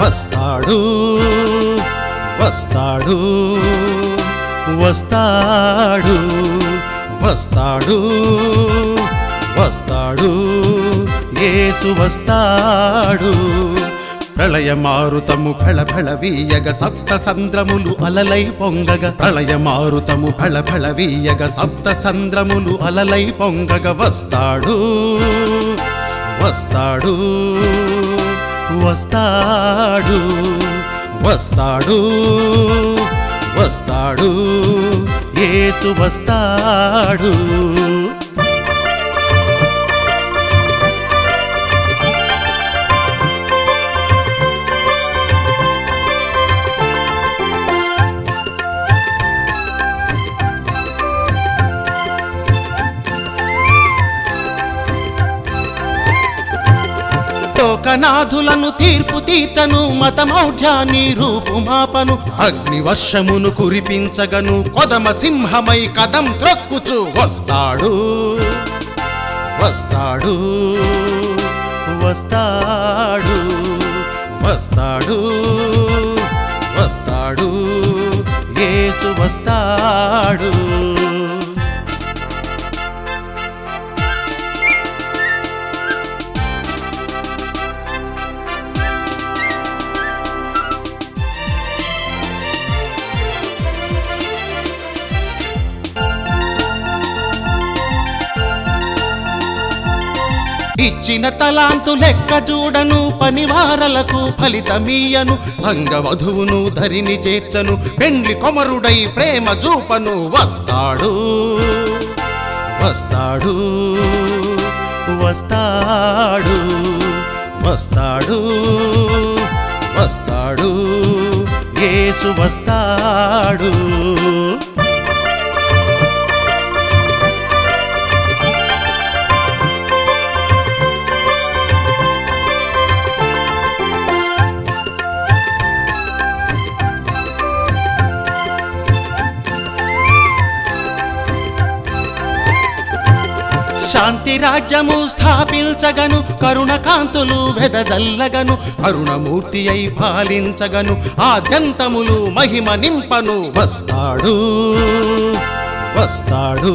వస్తాడు వస్తాడు వస్తాడు వస్తాడు వస్తాడు యేసు వస్తాడు ప్రళయ మారుతము ఫళ ఫళ వీయగ సప్త సంద్రములు అలలై పొంగగ ప్రళయ మారుతము ఫళ ఫళ వీయగ సప్త సంద్రములు అలలై పొంగగ వస్తాడు వస్తాడు వస్తాడు వస్తాడు వస్తాడు యేసు వస్తాడు లోకనాథులను తీర్పు తీర్చను మతమౌఢ్యాన్ని రూపుమాపను అగ్ని వర్షమును కురిపించగను కొదమ సింహమై కదం త్రొక్కుచు వస్తాడు వస్తాడు వస్తాడు వస్తాడు వస్తాడు యేసు వస్తాడు ఇచ్చిన తలాంతు లెక్క చూడను పనివారలకు ఫలితమీయను సంగవధువును ధరిని చేర్చను పెండ్లి కొమరుడై ప్రేమ చూపను వస్తాడు వస్తాడు వస్తాడు వస్తాడు వస్తాడు యేసు వస్తాడు శాంతి రాజ్యము స్థాపించగను కరుణ కాంతులు వెదజల్లగను కరుణమూర్తి అయి పాలించగను ఆద్యంతములు మహిమ నింపను వస్తాడు వస్తాడు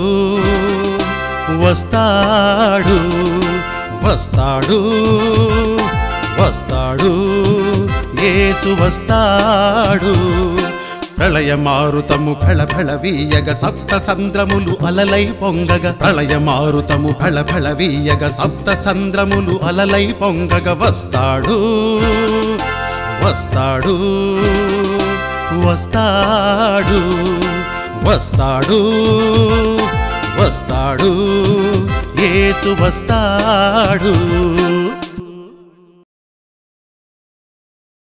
వస్తాడు వస్తాడు వస్తాడు యేసు వస్తాడు ప్రళయ మారుతము ఫళ ఫళ వీయగ సప్త సంద్రములు అలలై పొంగగ ప్రళయ మారుతము ఫళ ఫళ వీయగ సప్త సంద్రములు అలలై పొంగగ వస్తాడు వస్తాడు వస్తాడు వస్తాడు వస్తాడు యేసు వస్తాడు